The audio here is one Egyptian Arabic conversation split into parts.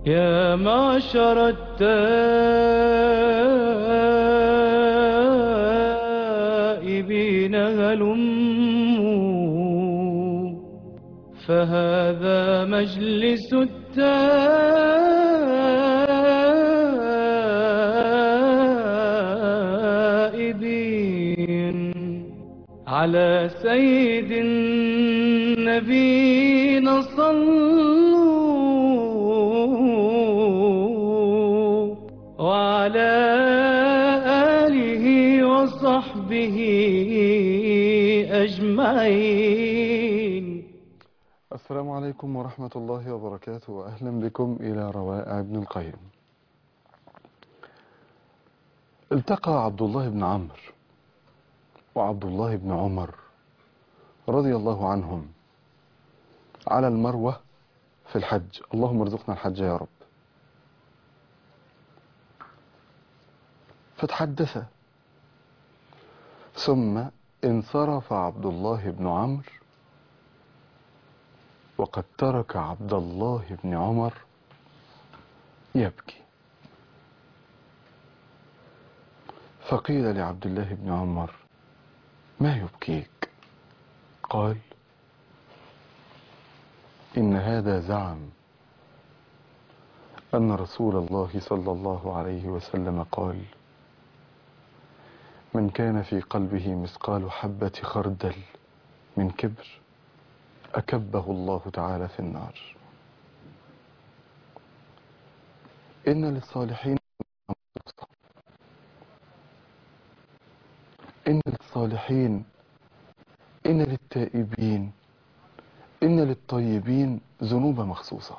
يا معشر التائبين هلموا فهذا مجلس التائبين على سيد النبينا صلوا وعلى آله وصحبه أجمعين السلام عليكم ورحمة الله وبركاته وأهلا بكم إلى روائع ابن القيم التقى عبد الله بن عمرو وعبد الله بن عمر رضي الله عنهم على المروة في الحج اللهم ارزقنا الحج يا رب فتحدث ثم انصرف عبد الله بن عمرو وقد ترك عبد الله بن عمر يبكي فقيل لعبد الله بن عمر ما يبكيك قال إن هذا زعم أن رسول الله صلى الله عليه وسلم قال من كان في قلبه مثقال حبة خردل من كبر أكبه الله تعالى في النار إن للصالحين إن للصالحين إن للتائبين إن للطيبين ذنوب مخصوصة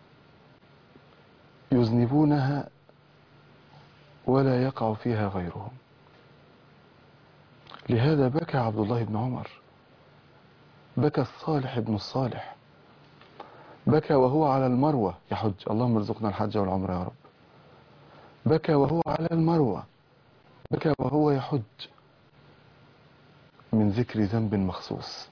يذنبونها ولا يقع فيها غيرهم لهذا بكى عبد الله بن عمر بكى الصالح ابن الصالح بكى وهو على المروة يحج اللهم ارزقنا الحج والعمر يا رب بكى وهو على المروة بكى وهو يحج من ذكر ذنب مخصوص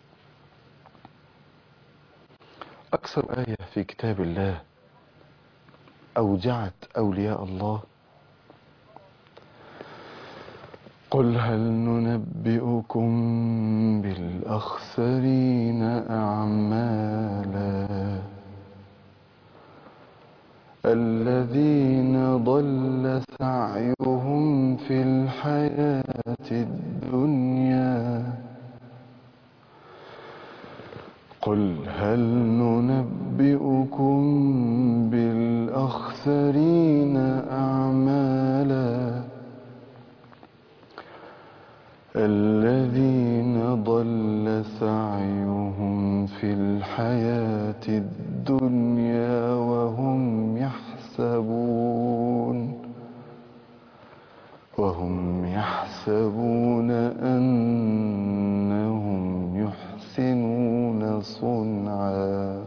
أكثر آية في كتاب الله أوجعت أولياء الله قل هل ننبئكم بالأخسرين أعمالا الذين ضل سعيهم في الحياة الدنيا قل هل ننبئكم بالأخسرين أعمالا الذين ضل سعيهم في الحياة الدنيا وهم يحسبون وهم يحسبون أنهم يحسنون صنعا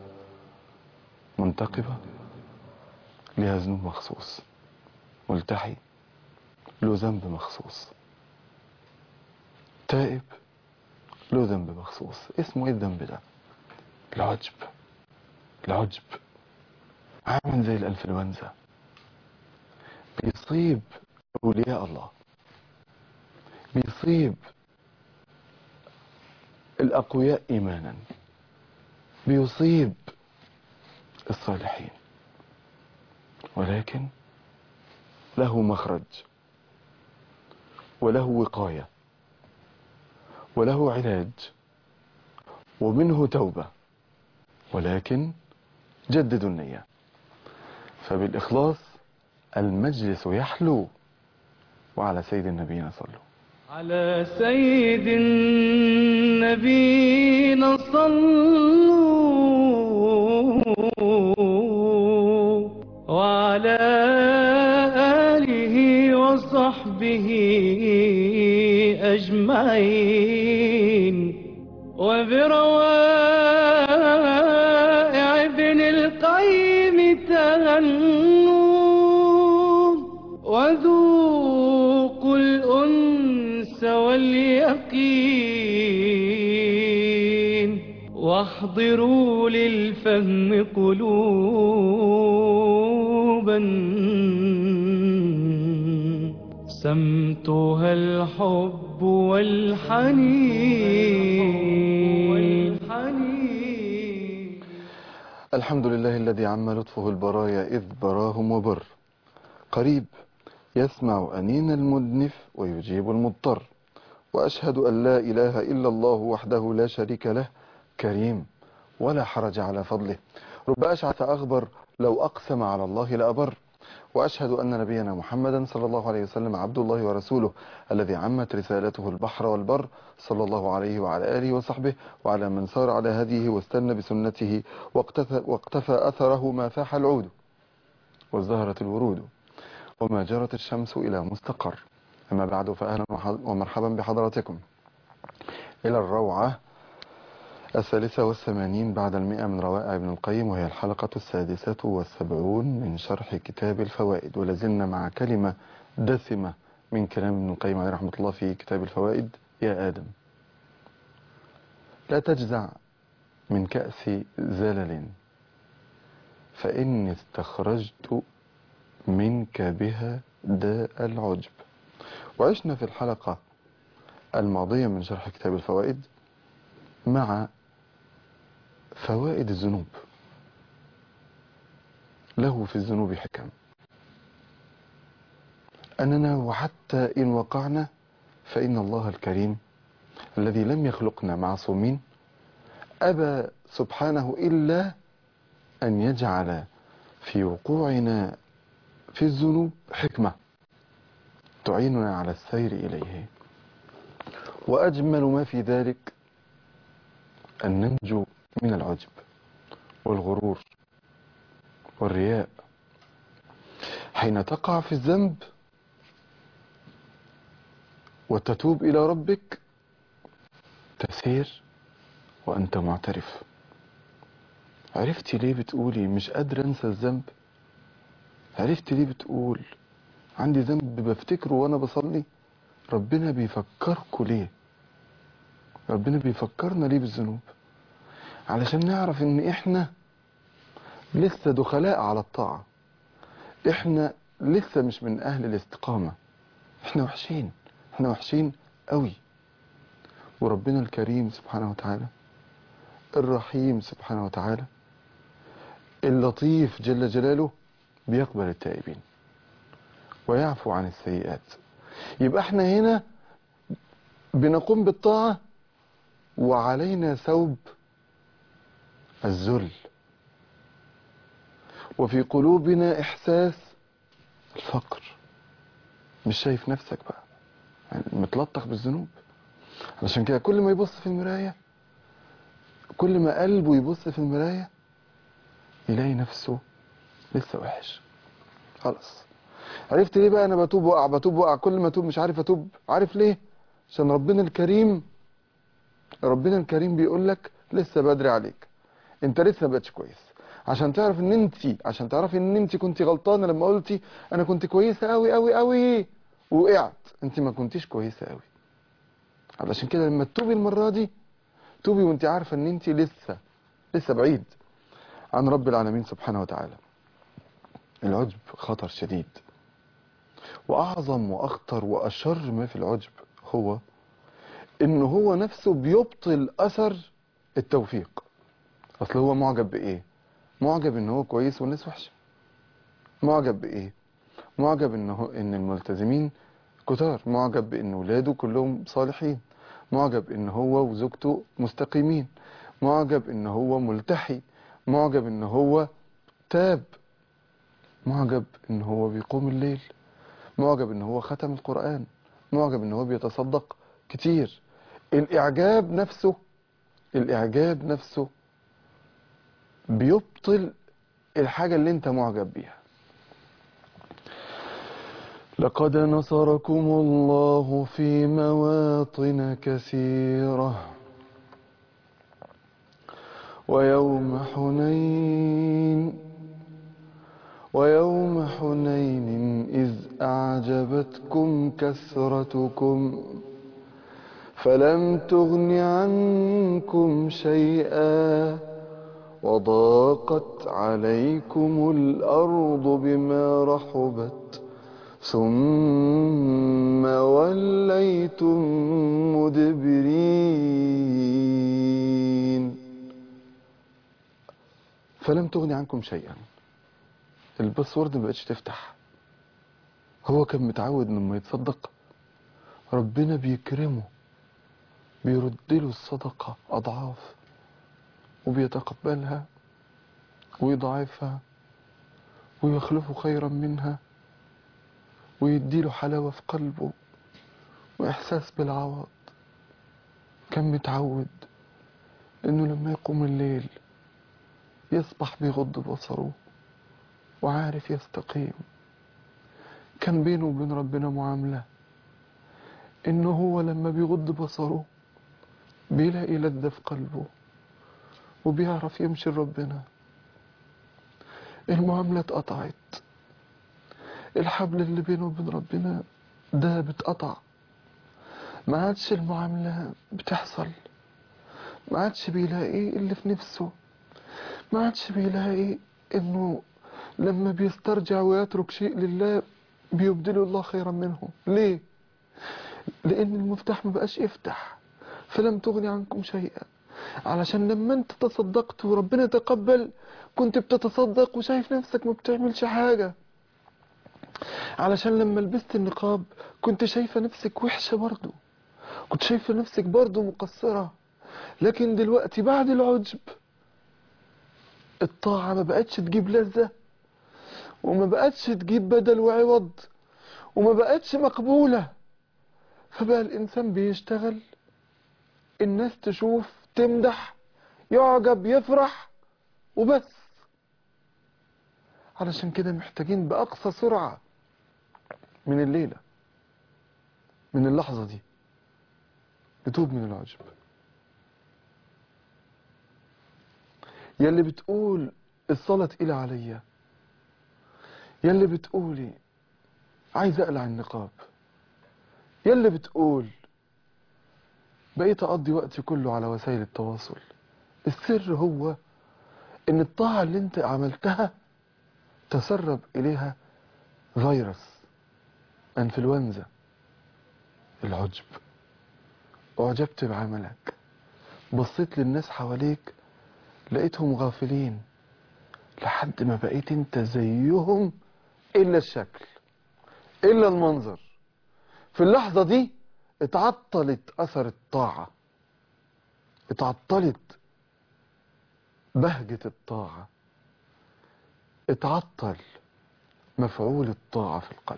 منتقبة لها ذنوب مخصوص ملتحي له ذنب مخصوص تائب له ذنب مخصوص اسمه ايه الذنب ده العجب العجب عامل زي الانفلونزا بيصيب اولياء الله بيصيب الاقوياء ايمانا بيصيب الصالحين ولكن له مخرج وله وقايه وله علاج ومنه توبة ولكن جددوا النية فبالإخلاص المجلس يحلو وعلى سيد النبينا صلوا على سيد النبينا صلوا وعلى آله وصحبه أجمعين وبروائع ابن القيم تهنوا وذوقوا الأنس واليقين واحضروا للفهم قلوبا سمتها الحب والحنين الحمد لله الذي عم لطفه البرايا إذ براهم وبر قريب يسمع أنين المدنف ويجيب المضطر وأشهد أن لا إله إلا الله وحده لا شريك له كريم ولا حرج على فضله رب أشعث أغبر لو أقسم على الله لأبر وأشهد أن نبينا محمدا صلى الله عليه وسلم عبد الله ورسوله الذي عمت رسالته البحر والبر صلى الله عليه وعلى آله وصحبه وعلى من سار على هديه واستنى بسنته واقتفى, واقتفى أثره ما فاح العود وازدهرت الورود وما جرت الشمس إلى مستقر أما بعد فأهلا ومرحبا بحضراتكم إلى الروعة الثالثة والثمانين بعد المئة من روائع ابن القيم وهي الحلقة السادسة والسبعون من شرح كتاب الفوائد ولازلنا مع كلمة دسمة من كلام ابن القيم عليه رحمة الله في كتاب الفوائد يا آدم لا تجزع من كأس زلل فإني استخرجت منك بها داء العجب وعشنا في الحلقة الماضية من شرح كتاب الفوائد مع فوائد الذنوب له في الذنوب حكم أننا وحتى إن وقعنا فإن الله الكريم الذي لم يخلقنا معصومين أبى سبحانه إلا أن يجعل في وقوعنا في الذنوب حكمة تعيننا على السير إليه وأجمل ما في ذلك أن ننجو من العجب والغرور والرياء حين تقع في الذنب وتتوب إلى ربك تسير وأنت معترف عرفتي ليه بتقولي مش قادر أنسى الذنب عرفتي ليه بتقول عندي ذنب بفتكره وأنا بصلي ربنا بيفكركوا ليه ربنا بيفكرنا ليه بالذنوب علشان نعرف ان احنا لسه دخلاء على الطاعة احنا لسه مش من اهل الاستقامة احنا وحشين احنا وحشين قوي وربنا الكريم سبحانه وتعالى الرحيم سبحانه وتعالى اللطيف جل جلاله بيقبل التائبين ويعفو عن السيئات يبقى احنا هنا بنقوم بالطاعة وعلينا ثوب الذل وفي قلوبنا إحساس الفقر مش شايف نفسك بقى يعني متلطخ بالذنوب علشان كده كل ما يبص في المراية كل ما قلبه يبص في المراية يلاقي نفسه لسه وحش خلاص عرفت ليه بقى انا بتوب وقع بتوب وقع كل ما اتوب مش عارف اتوب عارف ليه عشان ربنا الكريم ربنا الكريم بيقول لك لسه بدري عليك انت لسه بقتش كويس عشان تعرف ان انت عشان تعرفي ان انت كنت غلطانه لما قلتي انا كنت كويسه قوي قوي قوي وقعت انت ما كنتيش كويسه قوي علشان كده لما تتوبي المره دي توبي وانت عارفه ان انت لسه لسه بعيد عن رب العالمين سبحانه وتعالى العجب خطر شديد واعظم واخطر واشر ما في العجب هو ان هو نفسه بيبطل اثر التوفيق اصل هو معجب بايه معجب ان هو كويس والناس وحشه معجب بايه معجب ان هو ان الملتزمين كتار معجب بان ولاده كلهم صالحين معجب ان هو وزوجته مستقيمين معجب ان هو ملتحي معجب ان هو تاب معجب ان هو بيقوم الليل معجب ان هو ختم القرآن معجب ان هو بيتصدق كتير الاعجاب نفسه الاعجاب نفسه بيبطل الحاجة اللي انت معجب بيها لقد نصركم الله في مواطن كثيرة ويوم حنين ويوم حنين إذ أعجبتكم كثرتكم فلم تغن عنكم شيئا وضاقت عليكم الأرض بما رحبت ثم وليتم مدبرين فلم تغن عنكم شيئا الباسورد ما بقتش تفتح هو كان متعود إنه لما يتصدق ربنا بيكرمه بيرد له الصدقة أضعاف وبيتقبلها ويضاعفها ويخلفه خيرا منها ويديله حلاوة في قلبه وإحساس بالعوض كان متعود إنه لما يقوم الليل يصبح بيغض بصره وعارف يستقيم كان بينه وبين ربنا معاملة إنه هو لما بيغض بصره بيلاقي لذة في قلبه وبيعرف يمشي لربنا المعاملة اتقطعت الحبل اللي بينه وبين ربنا ده بتقطع ما عادش المعاملة بتحصل ما عادش بيلاقي اللي في نفسه ما عادش بيلاقي انه لما بيسترجع ويترك شيء لله بيبدله الله خيرا منه ليه لان المفتاح ما بقاش يفتح فلم تغني عنكم شيئا علشان لما انت تصدقت وربنا تقبل كنت بتتصدق وشايف نفسك ما بتعملش حاجة علشان لما لبست النقاب كنت شايفة نفسك وحشة برضو كنت شايفة نفسك برضو مقصرة لكن دلوقتي بعد العجب الطاعة ما بقتش تجيب لذة وما بقتش تجيب بدل وعوض وما بقتش مقبولة فبقى الإنسان بيشتغل الناس تشوف تمدح يعجب يفرح وبس علشان كده محتاجين بأقصى سرعة من الليلة من اللحظة دي نتوب من العجب يلي بتقول الصلاة تقيلة عليا يلي بتقولي عايز اقلع النقاب يلي بتقول بقيت اقضي وقتي كله على وسائل التواصل السر هو ان الطاعة اللي انت عملتها تسرب اليها فيروس انفلونزا العجب اعجبت بعملك بصيت للناس حواليك لقيتهم غافلين لحد ما بقيت انت زيهم الا الشكل الا المنظر في اللحظة دي اتعطلت اثر الطاعة اتعطلت بهجة الطاعة اتعطل مفعول الطاعة في القلب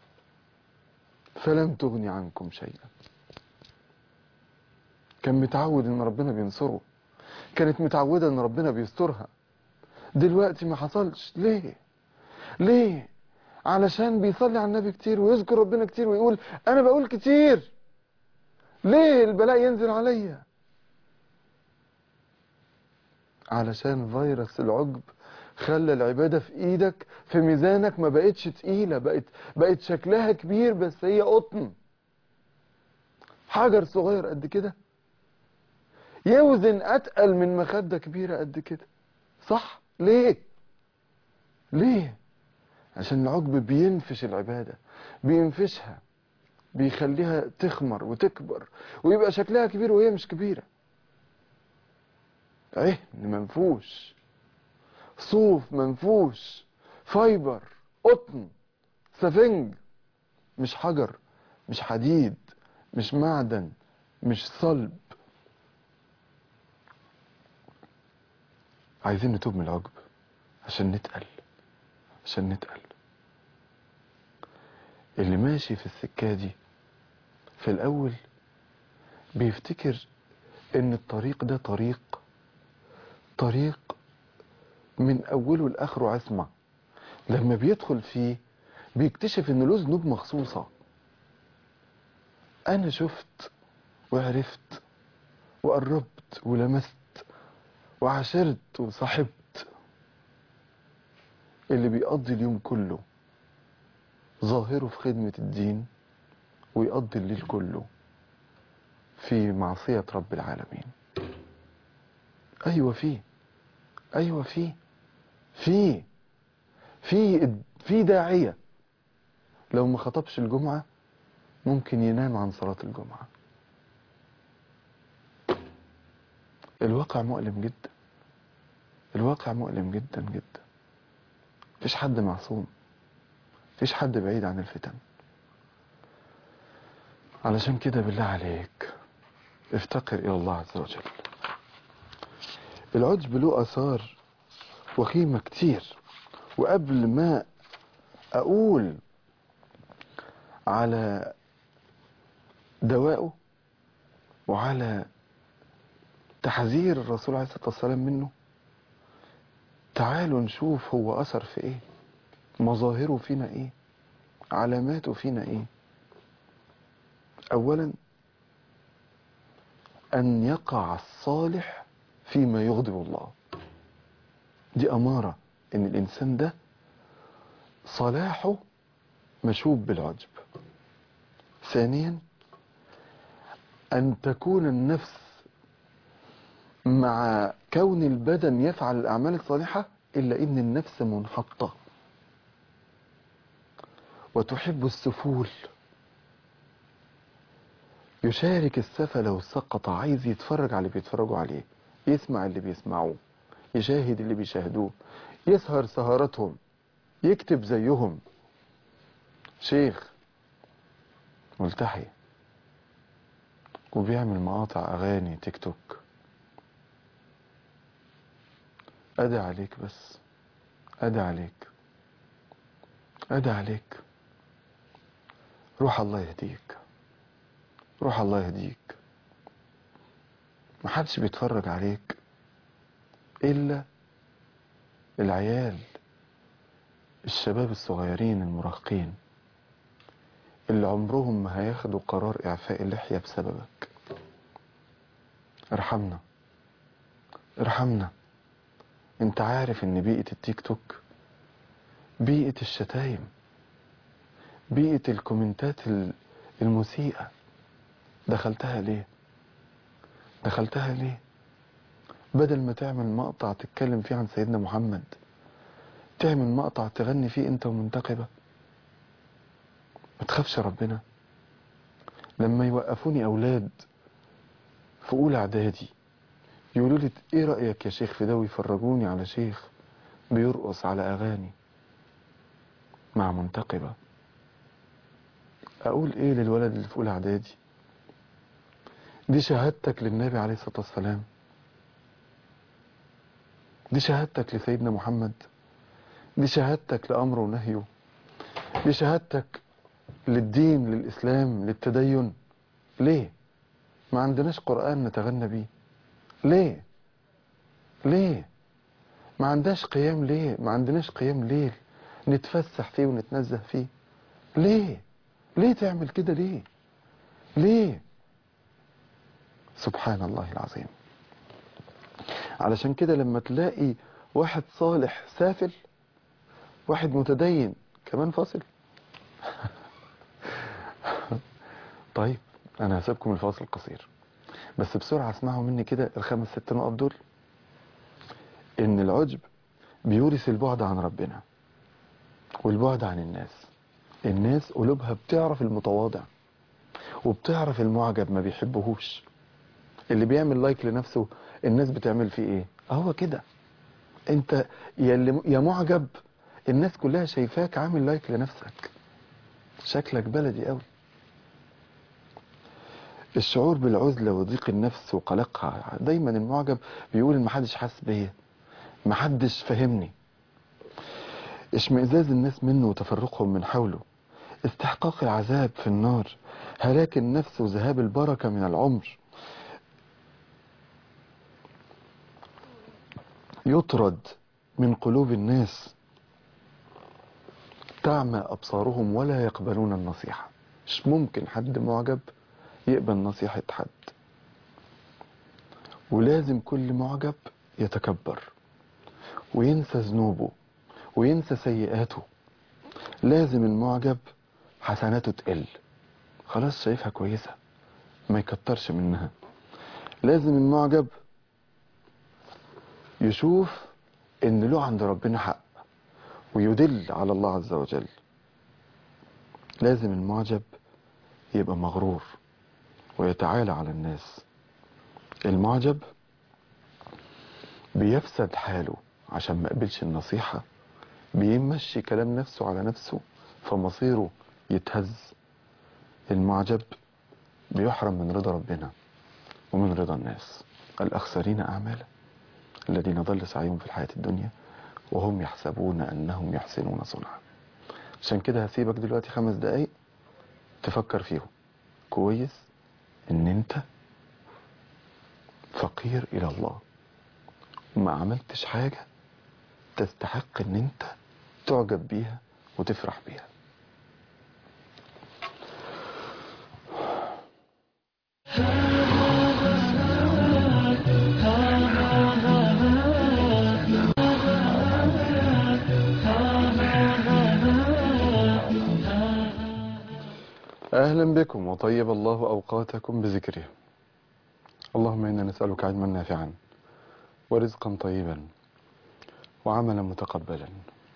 فلم تغني عنكم شيئا كان متعود ان ربنا بينصره كانت متعودة ان ربنا بيسترها دلوقتي ما حصلش ليه ليه علشان بيصلي على النبي كتير ويذكر ربنا كتير ويقول انا بقول كتير ليه البلاء ينزل عليا علشان فيروس العجب خلى العبادة في ايدك في ميزانك ما بقتش تقيلة بقت بقت شكلها كبير بس هي قطن حجر صغير قد كده يوزن اتقل من مخدة كبيرة قد كده صح ليه ليه عشان العجب بينفش العبادة بينفشها بيخليها تخمر وتكبر ويبقى شكلها كبير وهي مش كبيرة عهن منفوش صوف منفوش فايبر قطن سفنج مش حجر مش حديد مش معدن مش صلب عايزين نتوب من العجب عشان نتقل عشان نتقل اللي ماشي في السكة دي في الأول بيفتكر إن الطريق ده طريق طريق من أوله لآخره عصمة لما بيدخل فيه بيكتشف إن له ذنوب مخصوصة أنا شفت وعرفت وقربت ولمست وعاشرت وصاحبت اللي بيقضي اليوم كله ظاهره في خدمة الدين ويقضي الليل كله في معصية رب العالمين أيوة في أيوة في في في في داعية لو ما خطبش الجمعة ممكن ينام عن صلاة الجمعة الواقع مؤلم جدا الواقع مؤلم جدا جدا مفيش حد معصوم مفيش حد بعيد عن الفتن علشان كده بالله عليك افتقر إلى الله عز وجل العجب له آثار وخيمة كتير وقبل ما أقول على دوائه وعلى تحذير الرسول عليه الصلاة والسلام منه تعالوا نشوف هو أثر في إيه مظاهره فينا إيه علاماته فينا إيه أولا أن يقع الصالح فيما يغضب الله دي أمارة إن الإنسان ده صلاحه مشوب بالعجب ثانيا أن تكون النفس مع كون البدن يفعل الأعمال الصالحة إلا إن النفس منحطة وتحب السفول يشارك السفل والسقط عايز يتفرج على اللي بيتفرجوا عليه يسمع اللي بيسمعوه يشاهد اللي بيشاهدوه يسهر سهراتهم يكتب زيهم شيخ ملتحي وبيعمل مقاطع أغاني تيك توك أدى عليك بس أدى عليك أدى عليك روح الله يهديك روح الله يهديك محدش بيتفرج عليك إلا العيال الشباب الصغيرين المراهقين اللي عمرهم ما هياخدوا قرار إعفاء اللحية بسببك ارحمنا ارحمنا انت عارف ان بيئة التيك توك بيئة الشتايم بيئة الكومنتات المسيئة دخلتها ليه دخلتها ليه بدل ما تعمل مقطع تتكلم فيه عن سيدنا محمد تعمل مقطع تغني فيه انت ومنتقبة ما تخافش ربنا لما يوقفوني اولاد في اولى اعدادي يقولوا لي ايه رأيك يا شيخ في ده ويفرجوني على شيخ بيرقص على اغاني مع منتقبة اقول ايه للولد اللي في اولى اعدادي دي شهادتك للنبي عليه الصلاة والسلام دي شهادتك لسيدنا محمد دي شهادتك لأمره ونهيه دي شهادتك للدين للإسلام للتدين ليه ما عندناش قرآن نتغنى بيه ليه ليه ما عندناش قيام ليه ما عندناش قيام ليل نتفسح فيه ونتنزه فيه ليه ليه تعمل كده ليه ليه سبحان الله العظيم علشان كده لما تلاقي واحد صالح سافل واحد متدين كمان فاصل طيب انا هسيبكم الفاصل قصير بس بسرعة اسمعوا مني كده الخمس ست نقط دول ان العجب بيورث البعد عن ربنا والبعد عن الناس الناس قلوبها بتعرف المتواضع وبتعرف المعجب ما بيحبهوش اللي بيعمل لايك لنفسه الناس بتعمل فيه ايه اهو كده انت يا, اللي يا معجب الناس كلها شايفاك عامل لايك لنفسك شكلك بلدي قوي الشعور بالعزلة وضيق النفس وقلقها دايما المعجب بيقول ان محدش حاسس بيا محدش فهمني اشمئزاز الناس منه وتفرقهم من حوله استحقاق العذاب في النار هلاك النفس وذهاب البركة من العمر يطرد من قلوب الناس تعمى أبصارهم ولا يقبلون النصيحة مش ممكن حد معجب يقبل نصيحة حد ولازم كل معجب يتكبر وينسى ذنوبه وينسى سيئاته لازم المعجب حسناته تقل خلاص شايفها كويسة ما يكترش منها لازم المعجب يشوف ان له عند ربنا حق ويدل على الله عز وجل لازم المعجب يبقى مغرور ويتعالى على الناس المعجب بيفسد حاله عشان ما قبلش النصيحة بيمشي كلام نفسه على نفسه فمصيره يتهز المعجب بيحرم من رضا ربنا ومن رضا الناس الأخسرين أعمالا الذين ضل سعيهم في الحياة الدنيا وهم يحسبون أنهم يحسنون صنعا عشان كده هسيبك دلوقتي خمس دقايق تفكر فيهم كويس ان انت فقير الى الله وما عملتش حاجة تستحق ان انت تعجب بيها وتفرح بيها أهلا بكم وطيب الله أوقاتكم بذكره اللهم إنا نسألك علما نافعا ورزقا طيبا وعملا متقبلا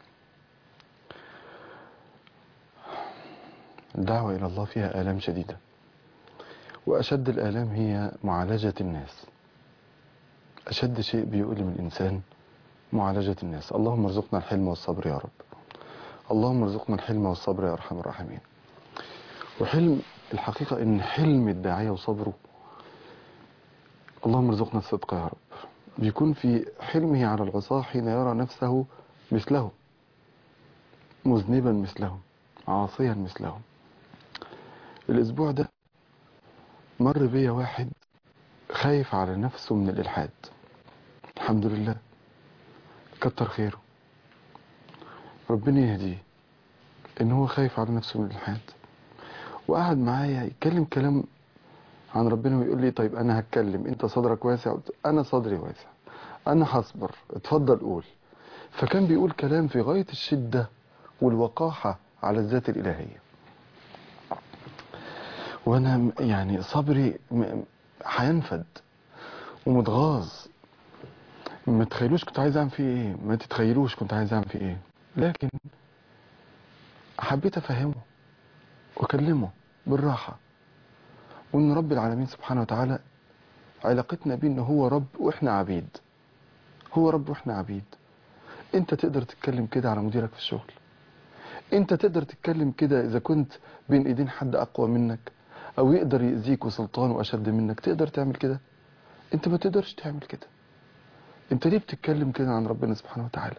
الدعوة إلى الله فيها آلام شديدة وأشد الآلام هي معالجة الناس أشد شيء بيؤلم الإنسان معالجة الناس اللهم ارزقنا الحلم والصبر يا رب اللهم ارزقنا الحلم والصبر يا أرحم الراحمين وحلم الحقيقة ان حلم الداعية وصبره اللهم ارزقنا الصدق يا رب بيكون في حلمه على العصاة حين يرى نفسه مثله مذنبا مثلهم عاصيا مثلهم الاسبوع ده مر بيا واحد خايف على نفسه من الالحاد الحمد لله كتر خيره ربنا يهديه ان هو خايف على نفسه من الالحاد وقعد معايا يتكلم كلام عن ربنا ويقول لي طيب انا هتكلم انت صدرك واسع قلت انا صدري واسع انا هصبر اتفضل قول فكان بيقول كلام في غاية الشدة والوقاحة على الذات الإلهية وانا م- يعني صبري م- هينفد ومتغاظ ما تخيلوش كنت عايز اعمل فيه ايه ما تتخيلوش كنت عايز اعمل فيه ايه لكن حبيت افهمه واكلمه بالراحة وان رب العالمين سبحانه وتعالى علاقتنا بيه ان هو رب واحنا عبيد هو رب واحنا عبيد انت تقدر تتكلم كده على مديرك في الشغل انت تقدر تتكلم كده اذا كنت بين ايدين حد اقوى منك او يقدر يأذيك وسلطان واشد منك تقدر تعمل كده انت ما تقدرش تعمل كده انت ليه بتتكلم كده عن ربنا سبحانه وتعالى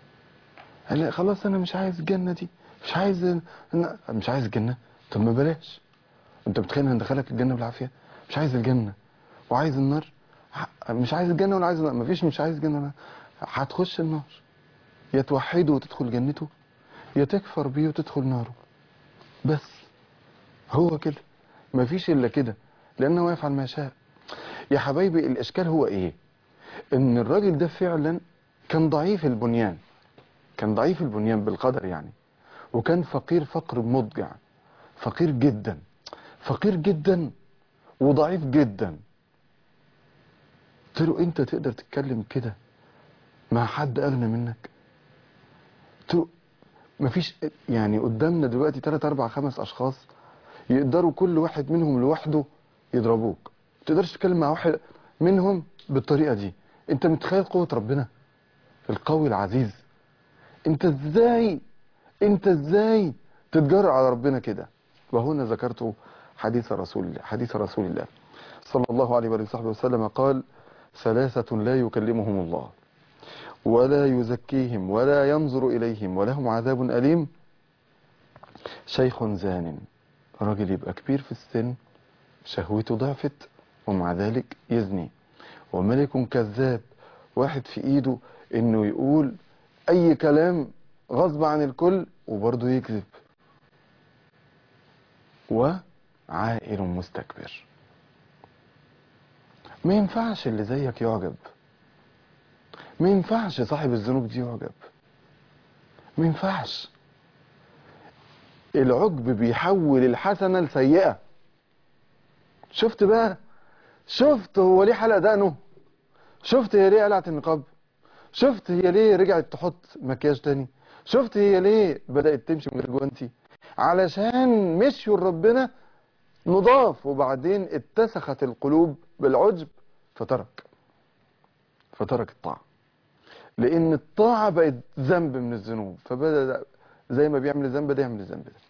لا خلاص انا مش عايز الجنة دي مش عايز أنا مش عايز الجنة طب ما بلاش انت متخيل هندخلك الجنة بالعافية مش عايز الجنة وعايز النار ح- مش عايز الجنة ولا عايز النار مفيش مش عايز الجنة ولا هتخش النار يا توحده وتدخل جنته يا تكفر بيه وتدخل ناره بس هو كده مفيش الا كده لانه يفعل ما يشاء يا حبايبي الاشكال هو ايه ان الراجل ده فعلا كان ضعيف البنيان كان ضعيف البنيان بالقدر يعني وكان فقير فقر مضجع فقير جدا فقير جدا وضعيف جدا قلت له انت تقدر تتكلم كده مع حد اغنى منك قلت له مفيش يعني قدامنا دلوقتي 3 4 5 اشخاص يقدروا كل واحد منهم لوحده يضربوك ما تقدرش تتكلم مع واحد منهم بالطريقه دي انت متخيل قوه ربنا القوي العزيز انت ازاي انت ازاي تتجرأ على ربنا كده وهنا ذكرت حديث رسول الله حديث رسول الله صلى الله عليه وآله وصحبه وسلم قال ثلاثة لا يكلمهم الله ولا يزكيهم ولا ينظر إليهم ولهم عذاب أليم شيخ زان راجل يبقى كبير في السن شهوته ضعفت ومع ذلك يزني وملك كذاب واحد في ايده انه يقول اي كلام غصب عن الكل وبرضه يكذب وعائل مستكبر ما ينفعش اللي زيك يعجب ما ينفعش صاحب الذنوب دي يعجب ما ينفعش العجب بيحول الحسنة لسيئة شفت بقى شفت هو ليه حلق دقنه شفت هي ليه قلعت النقاب شفت هي ليه رجعت تحط مكياج تاني شفت هي ليه بدأت تمشي من غير جوانتي علشان مشيوا لربنا نضاف وبعدين اتسخت القلوب بالعجب فترك فترك الطاعة لأن الطاعة بقت ذنب من الذنوب فبدأ زي ما بيعمل الذنب ده يعمل الذنب ده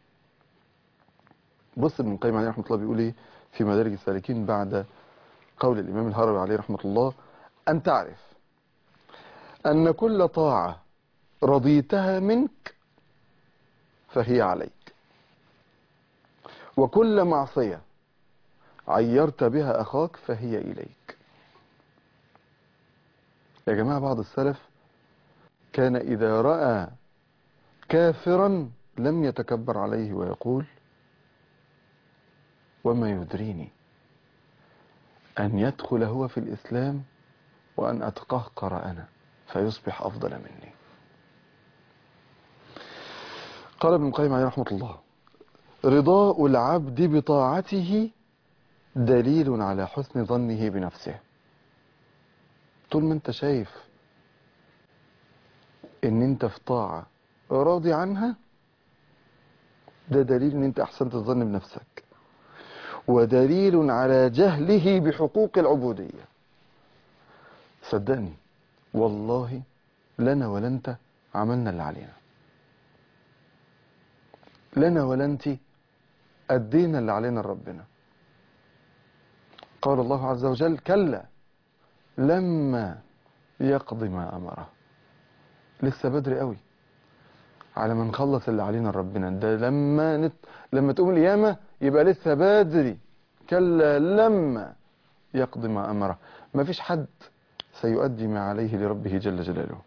بص ابن القيم عليه رحمة الله بيقول ايه في مدارج السالكين بعد قول الإمام الهروي عليه رحمة الله أن تعرف أن كل طاعة رضيتها منك فهي عليك وكل معصية عيرت بها أخاك فهي إليك يا جماعة بعض السلف كان إذا رأى كافرا لم يتكبر عليه ويقول وما يدريني أن يدخل هو في الإسلام وأن أتقهقر أنا فيصبح أفضل مني قال ابن القيم عليه رحمة الله رضاء العبد بطاعته دليل على حسن ظنه بنفسه طول ما انت شايف ان انت في طاعة راضي عنها ده دليل ان انت احسنت الظن بنفسك ودليل على جهله بحقوق العبودية صدقني والله لنا ولا انت عملنا اللي علينا لنا ولا انت أدينا اللي علينا لربنا قال الله عز وجل كلا لما يقضي ما أمره لسه بدري قوي على ما نخلص اللي علينا لربنا ده لما نت... لما تقوم القيامة يبقى لسه بدري كلا لما يقضي ما أمره ما فيش حد سيؤدي ما عليه لربه جل جلاله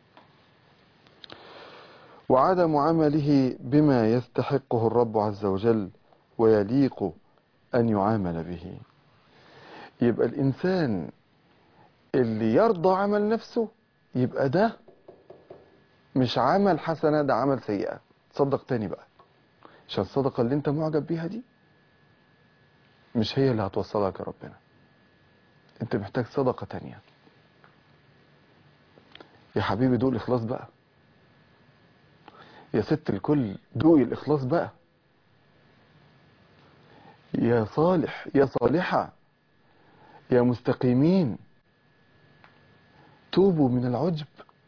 وعدم عمله بما يستحقه الرب عز وجل ويليق أن يعامل به يبقى الإنسان اللي يرضى عمل نفسه يبقى ده مش عمل حسنة ده عمل سيئة تصدق تاني بقى عشان الصدقة اللي انت معجب بيها دي مش هي اللي هتوصلك لربنا انت محتاج صدقة تانية يا حبيبي دوق الإخلاص بقى يا ست الكل دوقي الإخلاص بقى يا صالح يا صالحة يا مستقيمين توبوا من العجب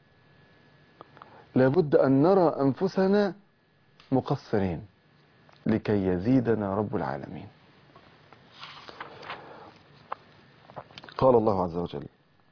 لابد أن نرى أنفسنا مقصرين لكي يزيدنا رب العالمين قال الله عز وجل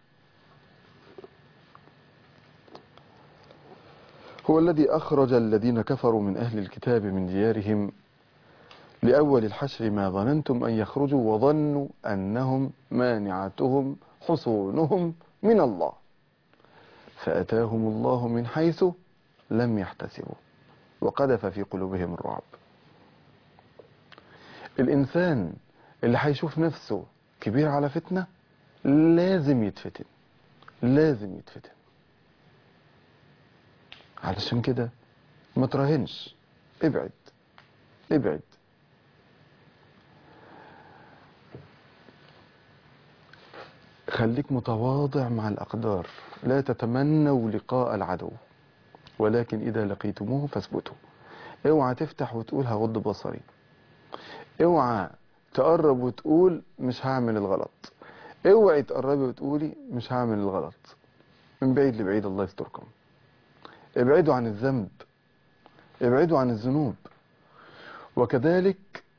هو الذي أخرج الذين كفروا من أهل الكتاب من ديارهم لأول الحشر ما ظننتم أن يخرجوا وظنوا أنهم مانعتهم حصونهم من الله فأتاهم الله من حيث لم يحتسبوا وقذف في قلوبهم الرعب الإنسان اللي هيشوف نفسه كبير على فتنة لازم يتفتن لازم يتفتن علشان كده ما تراهنش ابعد ابعد خليك متواضع مع الأقدار لا تتمنوا لقاء العدو ولكن إذا لقيتموه فاثبتوا اوعى تفتح وتقول هغض بصري اوعى تقرب وتقول مش هعمل الغلط اوعي تقربي وتقولي مش هعمل الغلط من بعيد لبعيد الله يستركم ابعدوا عن الذنب ابعدوا عن الذنوب وكذلك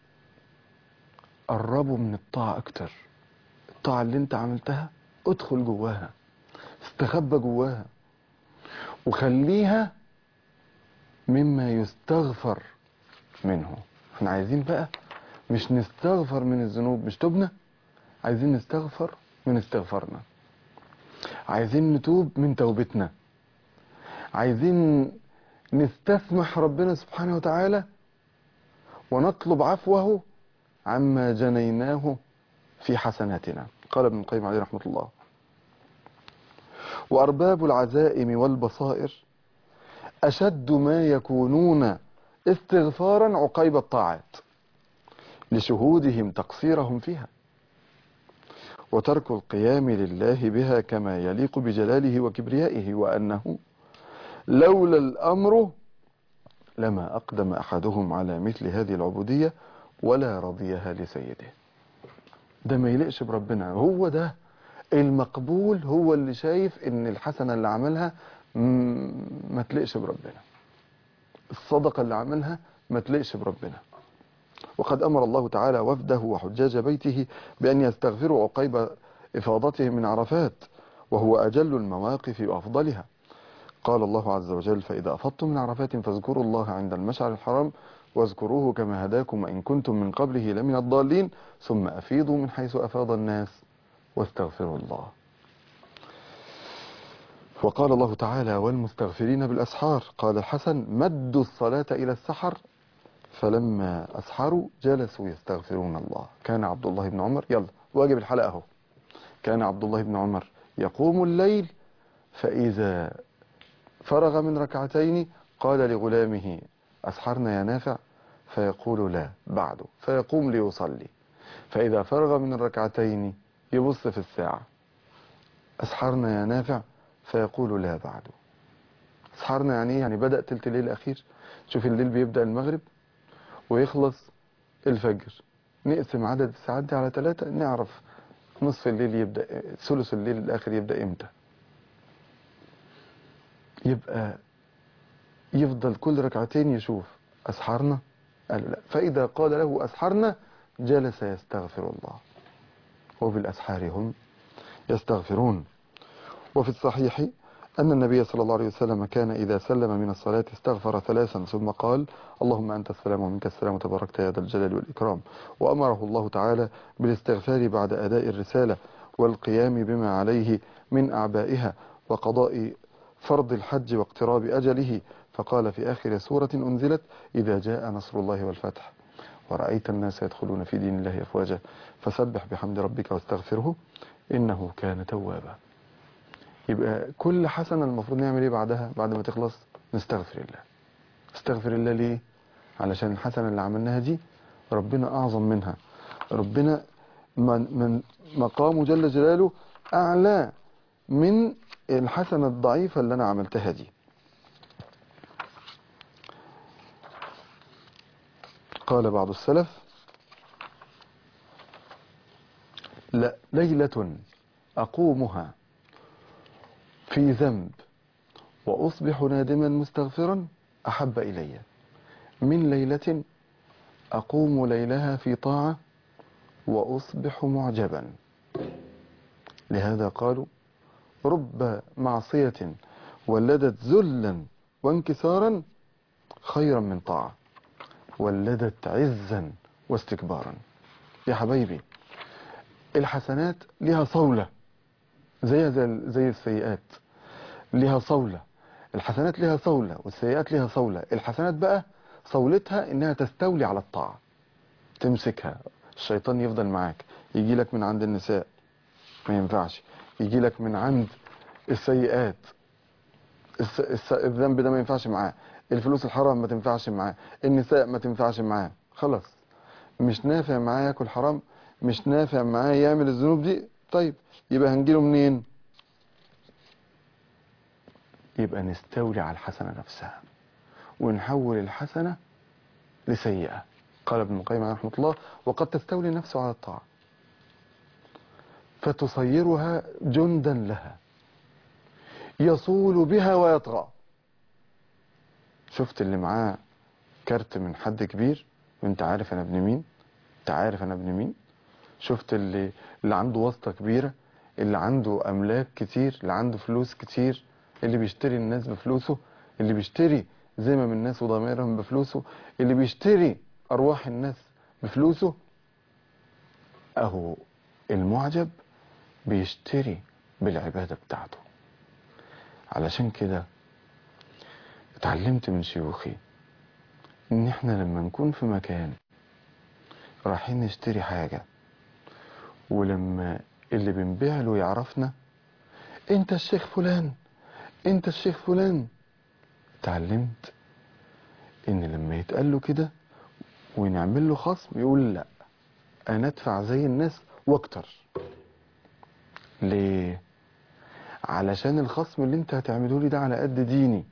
قربوا من الطاعة اكتر الطاعة اللي انت عملتها ادخل جواها استخبى جواها وخليها مما يستغفر منه احنا عايزين بقى مش نستغفر من الذنوب مش تبنا عايزين نستغفر من استغفارنا عايزين نتوب من توبتنا عايزين نستسمح ربنا سبحانه وتعالى ونطلب عفوه عما جنيناه في حسناتنا قال ابن القيم عليه رحمة الله وأرباب العزائم والبصائر أشد ما يكونون استغفارا عقيب الطاعات لشهودهم تقصيرهم فيها وترك القيام لله بها كما يليق بجلاله وكبريائه وأنه لولا الأمر لما أقدم أحدهم على مثل هذه العبودية ولا رضيها لسيده ده ما يليقش بربنا هو ده المقبول هو اللي شايف ان الحسنة اللي عملها م- ما تليقش بربنا الصدقة اللي عملها ما تليقش بربنا وقد أمر الله تعالى وفده وحجاج بيته بأن يستغفروا عقيب إفاضتهم من عرفات وهو أجل المواقف وأفضلها قال الله عز وجل فإذا أفضتم من عرفات فاذكروا الله عند المشعر الحرام واذكروه كما هداكم وإن كنتم من قبله لمن الضالين ثم أفيضوا من حيث أفاض الناس واستغفروا الله وقال الله تعالى والمستغفرين بالأسحار قال الحسن مدوا الصلاة إلى السحر فلما أسحروا جلسوا يستغفرون الله كان عبد الله بن عمر يلا واجب الحلقة اهو كان عبد الله بن عمر يقوم الليل فإذا فرغ من ركعتين قال لغلامه أسحرنا يا نافع فيقول لا بعده فيقوم ليصلي فإذا فرغ من الركعتين يبص في الساعة أسحرنا يا نافع فيقول لا بعده أسحرنا يعني إيه؟ يعني بدأ تلت الليل الأخير شوف الليل بيبدأ المغرب ويخلص الفجر نقسم عدد الساعات دي على ثلاثة نعرف نصف الليل يبدأ ثلث الليل الآخر يبدأ إمتى يبقى يفضل كل ركعتين يشوف أسحرنا قال لا فإذا قال له أسحرنا جلس يستغفر الله وبالأسحار هم يستغفرون وفي الصحيح أن النبي صلى الله عليه وسلم كان إذا سلم من الصلاة استغفر ثلاثا ثم قال اللهم أنت السلام ومنك السلام تباركت يا ذا الجلال والإكرام وأمره الله تعالى بالاستغفار بعد أداء الرسالة والقيام بما عليه من أعبائها وقضاء فرض الحج واقتراب أجله فقال في آخر سورة أنزلت إذا جاء نصر الله والفتح ورأيت الناس يدخلون في دين الله أفواجا فسبح بحمد ربك واستغفره إنه كان توابا يبقى كل حسنة المفروض نعمل ايه بعدها بعد ما تخلص نستغفر الله استغفر الله ليه علشان الحسنة اللي عملناها دي ربنا أعظم منها ربنا من, من مقامه جل جلاله أعلى من الحسنة الضعيفة اللي أنا عملتها دي قال بعض السلف لا ليلة أقومها في ذنب وأصبح نادما مستغفرا أحب إلي من ليلة أقوم ليلها في طاعة وأصبح معجبا لهذا قالوا رب معصية ولدت ذلا وانكسارا خيرا من طاعة ولدت عزا واستكبارا يا حبايبي الحسنات لها صولة زي زي, زي السيئات لها صولة الحسنات لها صولة والسيئات لها صولة الحسنات بقى صولتها انها تستولي على الطاعة تمسكها الشيطان يفضل معاك يجي لك من عند النساء ما ينفعش يجي لك من عند السيئات الس... الس... الذنب ده ما ينفعش معاه الفلوس الحرام ما تنفعش معاه النساء ما تنفعش معاه خلاص مش نافع معاه ياكل حرام مش نافع معاه يعمل الذنوب دي طيب يبقى هنجيله منين يبقى نستولي على الحسنة نفسها ونحول الحسنة لسيئة قال ابن القيم عليه رحمة الله وقد تستولي نفسه على الطاعة فتصيرها جندا لها يصول بها ويطغى شفت اللي معاه كارت من حد كبير وانت عارف انا ابن مين انت عارف انا ابن مين شفت اللي اللي عنده واسطة كبيرة اللي عنده املاك كتير اللي عنده فلوس كتير اللي بيشتري الناس بفلوسه اللي بيشتري ذمم الناس وضميرهم بفلوسه اللي بيشتري ارواح الناس بفلوسه اهو المعجب بيشتري بالعبادة بتاعته علشان كده اتعلمت من شيوخي ان احنا لما نكون في مكان رايحين نشتري حاجة ولما اللي بنبيع له يعرفنا انت الشيخ فلان انت الشيخ فلان اتعلمت ان لما يتقال له كده ونعمل له خصم يقول لا انا ادفع زي الناس واكتر ليه علشان الخصم اللي انت هتعمله لي ده على قد ديني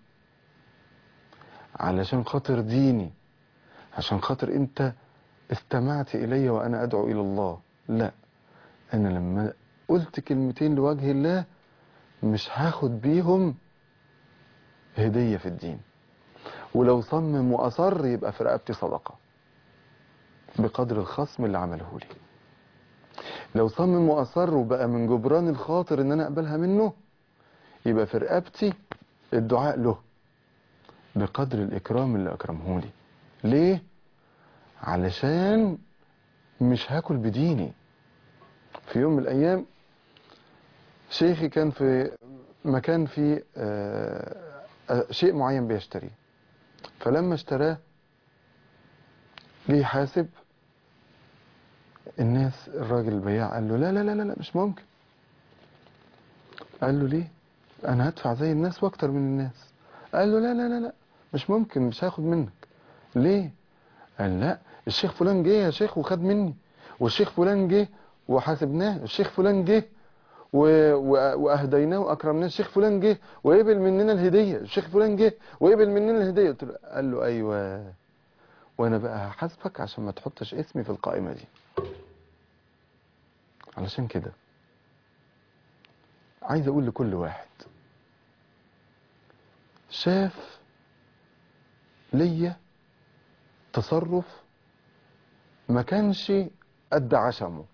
علشان خاطر ديني عشان خاطر انت استمعت الي وانا ادعو الى الله لا انا لما قلت كلمتين لوجه الله مش هاخد بيهم هدية في الدين ولو صمم وأصر يبقى في رقبتي صدقة بقدر الخصم اللي عمله لي لو صمم وأصر وبقى من جبران الخاطر ان انا اقبلها منه يبقى في رقبتي الدعاء له بقدر الإكرام اللي أكرمه لي ليه؟ علشان مش هاكل بديني في يوم من الأيام شيخي كان في مكان فيه آه، آه، شيء معين بيشتريه فلما اشتراه جه يحاسب الناس الراجل البياع قال له لا لا لا لا لا مش ممكن قال له ليه انا هدفع زي الناس واكتر من الناس قال له لا لا لا لا مش ممكن مش هاخد منك ليه قال لا الشيخ فلان جه يا شيخ وخد مني والشيخ فلان جه وحاسبناه الشيخ فلان جه و- و- واهديناه واكرمناه الشيخ فلان جه وقبل مننا الهديه الشيخ فلان جه وقبل مننا الهديه قلت له قال له ايوه وانا بقى هحاسبك عشان ما تحطش اسمي في القائمه دي علشان كده عايز اقول لكل واحد شاف ليا تصرف ما كانش قد عشمه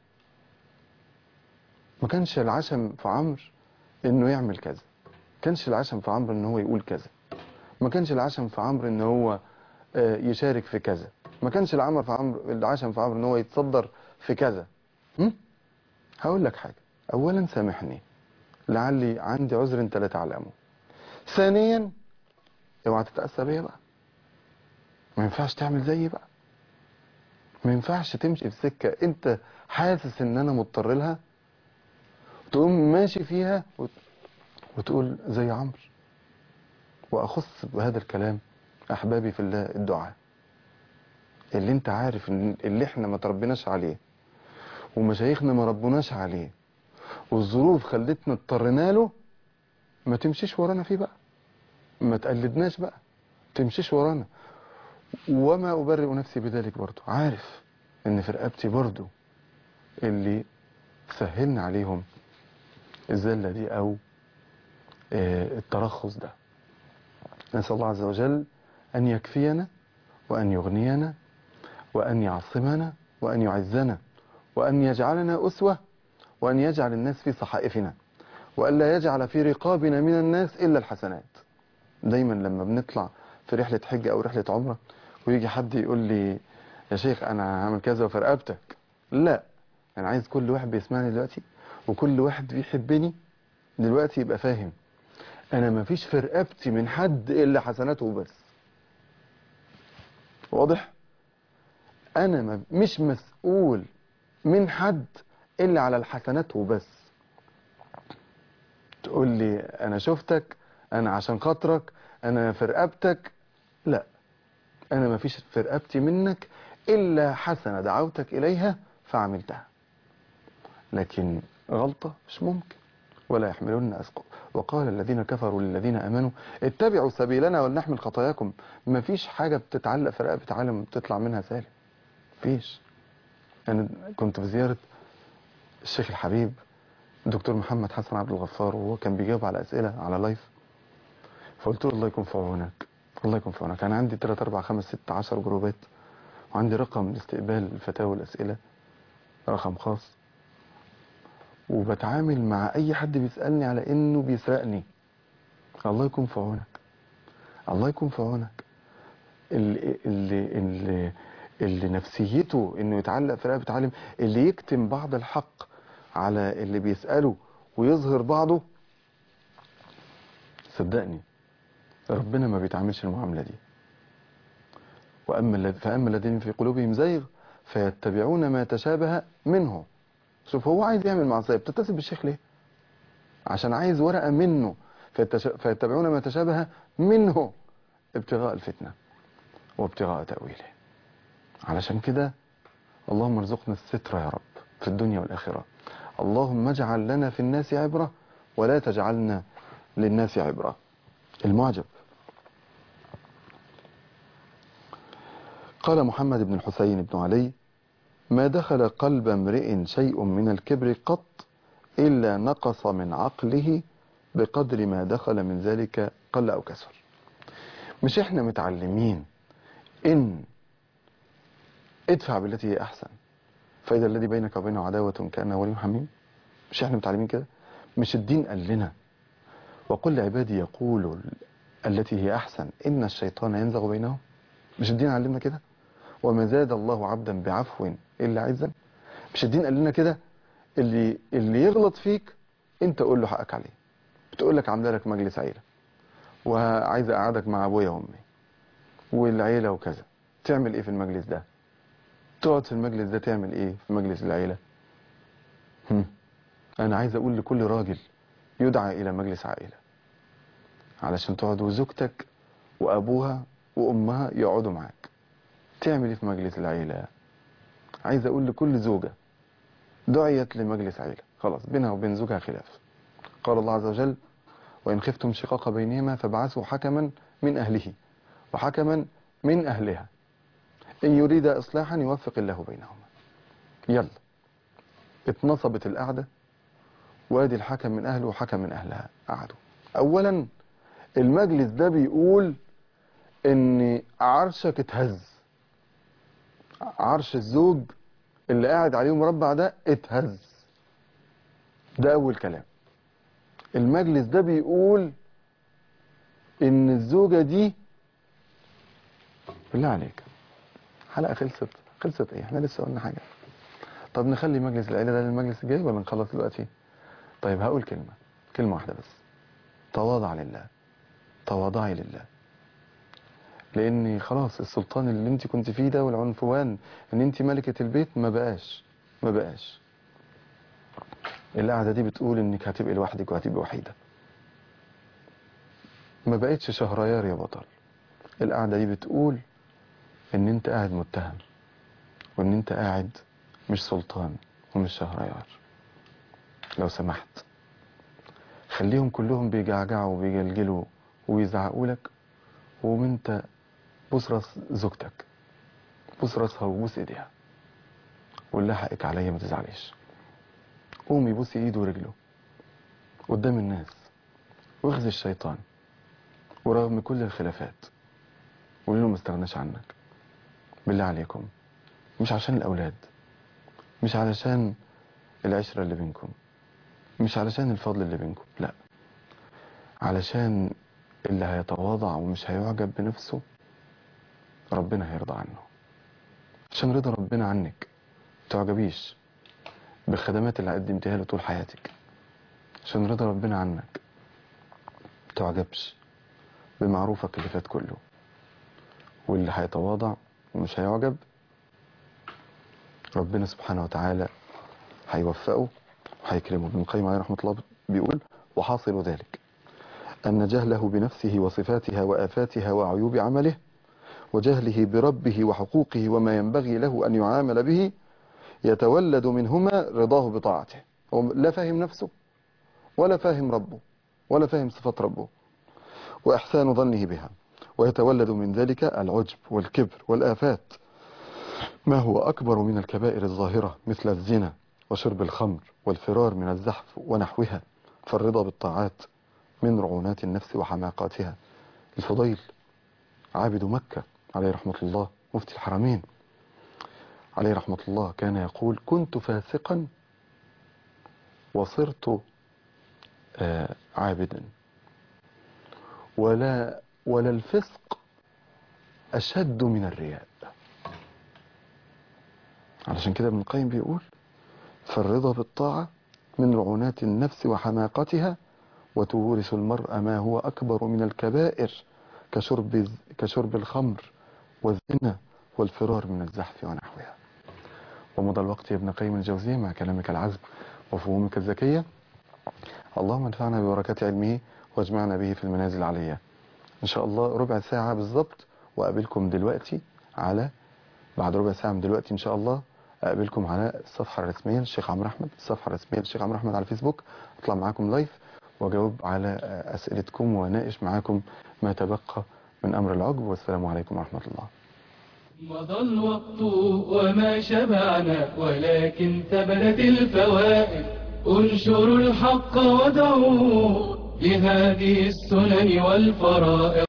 ما كانش العشم في عمرو انه يعمل كذا ما كانش العشم في عمرو ان هو يقول كذا ما كانش العشم في عمرو ان هو آه، يشارك في كذا ما كانش العمر في عمرو العشم في عمرو ان هو يتصدر في كذا م? هقول لك حاجه اولا سامحني لعلي عندي عذر انت لا تعلمه ثانيا اوعى تتاسى بيا بقى ما ينفعش تعمل زيي بقى ما ينفعش تمشي في سكه انت حاسس ان انا مضطر لها تقوم ماشي فيها وت... وتقول زي عمرو واخص بهذا الكلام احبابي في الله الدعاء اللي انت عارف ان اللي احنا ما تربيناش عليه ومشايخنا ما ربوناش عليه والظروف خلتنا اضطرينا له ما تمشيش ورانا فيه بقى ما تقلدناش بقى تمشيش ورانا وما أبرئ نفسي بذلك برضو عارف ان في رقبتي برضو اللي سهلنا عليهم الزلة دي او آه، الترخص ده نسأل الله عز وجل أن يكفينا وأن يغنينا وأن يعصمنا وأن يعزنا وأن يجعلنا أسوة وأن يجعل الناس في صحائفنا وأن لا يجعل في رقابنا من الناس إلا الحسنات دايما لما بنطلع في رحلة حج أو رحلة عمرة ويجي حد يقول لي يا شيخ أنا هعمل كذا وفي رقبتك لا أنا عايز كل واحد بيسمعني دلوقتي وكل واحد بيحبني دلوقتي يبقى فاهم أنا مفيش في رقبتي من حد إلا حسناته بس واضح أنا ما- مش مسؤول من حد إلا على الحسنات وبس تقول لي أنا شفتك أنا عشان خاطرك أنا في رقبتك لا أنا ما فيش في رقبتي منك إلا حسنة دعوتك إليها فعملتها لكن غلطة مش ممكن ولا يحملن أثقال وقال الذين كفروا للذين آمنوا اتبعوا سبيلنا ولنحمل خطاياكم ما فيش حاجة بتتعلق في رقبة عالم بتطلع منها سالم فيش أنا كنت في زيارة الشيخ الحبيب الدكتور محمد حسن عبد الغفار وهو كان بيجاوب على أسئلة على لايف فقلت له الله يكون في عونك الله يكون في عونك أنا عندي 3 4 5 6 10 جروبات وعندي رقم لاستقبال الفتاوى والأسئلة رقم خاص وبتعامل مع أي حد بيسألني على إنه بيسرقني الله يكون في عونك الله يكون في عونك اللي, اللي, اللي, اللي نفسيته انه يتعلق في رقبة عالم اللي يكتم بعض الحق على اللي بيسأله ويظهر بعضه صدقني ربنا ما بيتعاملش المعاملة دي وأما الذ- فأما الذين في قلوبهم زيغ فيتبعون ما تشابه منه شوف هو عايز يعمل معصية بتتصل بالشيخ ليه عشان عايز ورقة منه فيتش... فيتبعون ما تشابه منه ابتغاء الفتنة وابتغاء تأويله علشان كده اللهم ارزقنا الستر يا رب في الدنيا والآخرة اللهم اجعل لنا في الناس عبرة ولا تجعلنا للناس عبرة المعجب قال محمد بن الحسين بن علي ما دخل قلب امرئ شيء من الكبر قط إلا نقص من عقله بقدر ما دخل من ذلك قل أو كسر مش احنا متعلمين إن ادفع بالتي هي أحسن فإذا الذي بينك وبينه عداوة كأنه ولي حميم مش احنا متعلمين كده مش الدين قال لنا وقل لعبادي يقولوا التي هي أحسن إن الشيطان ينزغ بينهم مش الدين علمنا كده وما زاد الله عبدا بعفو إلا عزا مش الدين قال لنا كده اللي اللي يغلط فيك انت قول له حقك عليه بتقول لك عامله لك مجلس عيله وعايز اقعدك مع ابويا وامي والعيله وكذا تعمل ايه في المجلس ده تقعد في المجلس ده تعمل ايه في مجلس العيله هم. انا عايز اقول لكل راجل يدعى الى مجلس عائله علشان تقعد وزوجتك وابوها وامها يقعدوا معاك تعمل ايه في مجلس العيله عايز اقول لكل زوجه دعيت لمجلس عيله خلاص بينها وبين زوجها خلاف قال الله عز وجل وإن خفتم شقاق بينهما فابعثوا حكما من أهله وحكما من أهلها إن يريد إصلاحا يوفق الله بينهما يلا اتنصبت القعدة وادي الحكم من أهله وحكم من أهلها قعدوا أولا المجلس ده بيقول إن عرشك اتهز عرش الزوج اللي قاعد عليه مربع ده اتهز ده أول كلام المجلس ده بيقول ان الزوجة دي بالله عليك حلقة خلصت خلصت ايه احنا لسه قلنا حاجة طب نخلي مجلس العيلة ده للمجلس الجاي ولا نخلص دلوقتي طيب هقول كلمة كلمة واحدة بس تواضع لله تواضعي لله لان خلاص السلطان اللي انت كنت فيه ده والعنفوان ان انت ملكة البيت ما بقاش ما بقاش القعدة دي بتقول انك هتبقي لوحدك وهتبقي وحيدة ما بقتش شهريار يا بطل القعدة دي بتقول ان انت قاعد متهم وان انت قاعد مش سلطان ومش شهريار لو سمحت خليهم كلهم بيجعجعوا وبيجلجلوا ويزعقوا لك وقوم انت بوس راس زوجتك بوس راسها وبوس ايديها قول لها حقك عليا ما تزعليش قوم يبوس ايده ورجله قدام الناس واخذ الشيطان ورغم كل الخلافات قول له ما استغناش عنك بالله عليكم مش عشان الاولاد مش علشان العشرة اللي بينكم مش علشان الفضل اللي بينكم لا علشان اللي هيتواضع ومش هيعجب بنفسه ربنا هيرضى عنه عشان رضا ربنا عنك تعجبيش بالخدمات اللي قدمتها له طول حياتك عشان رضا ربنا عنك تعجبش بمعروفك اللي فات كله واللي هيتواضع ومش هيعجب ربنا سبحانه وتعالى هيوفقه وهيكرمه ابن القيم عليه رحمه الله بيقول وحاصل ذلك أن جهله بنفسه وصفاتها وآفاتها وعيوب عمله وجهله بربه وحقوقه وما ينبغي له أن يعامل به يتولد منهما رضاه بطاعته هو لا فاهم نفسه ولا فاهم ربه ولا فاهم صفات ربه وإحسان ظنه بها ويتولد من ذلك العجب والكبر والآفات ما هو أكبر من الكبائر الظاهرة مثل الزنا وشرب الخمر والفرار من الزحف ونحوها فالرضا بالطاعات من رعونات النفس وحماقاتها الفضيل عابد مكة عليه رحمة الله مفتي الحرمين عليه رحمة الله كان يقول كنت فاسقا وصرت آه عابدا ولا ولا الفسق أشد من الرياء علشان كده ابن القيم بيقول فالرضا بالطاعة من رعونات النفس وحماقتها وتورث المرء ما هو أكبر من الكبائر كشرب, كشرب الخمر والزنا والفرار من الزحف ونحوها ومضى الوقت يا ابن قيم الجوزية مع كلامك العذب وفهومك الذكية اللهم انفعنا ببركات علمه واجمعنا به في المنازل العليا إن شاء الله ربع ساعة بالضبط وأقابلكم دلوقتي على بعد ربع ساعة من دلوقتي إن شاء الله اقابلكم على الصفحه الرسميه للشيخ عمرو احمد الصفحه الرسميه للشيخ عمرو احمد على الفيسبوك اطلع معاكم لايف واجاوب على اسئلتكم واناقش معاكم ما تبقى من امر العجب والسلام عليكم ورحمه الله مضى الوقت وما شبعنا ولكن ثبتت الفوائد انشروا الحق ودعوا لهذه السنن والفرائض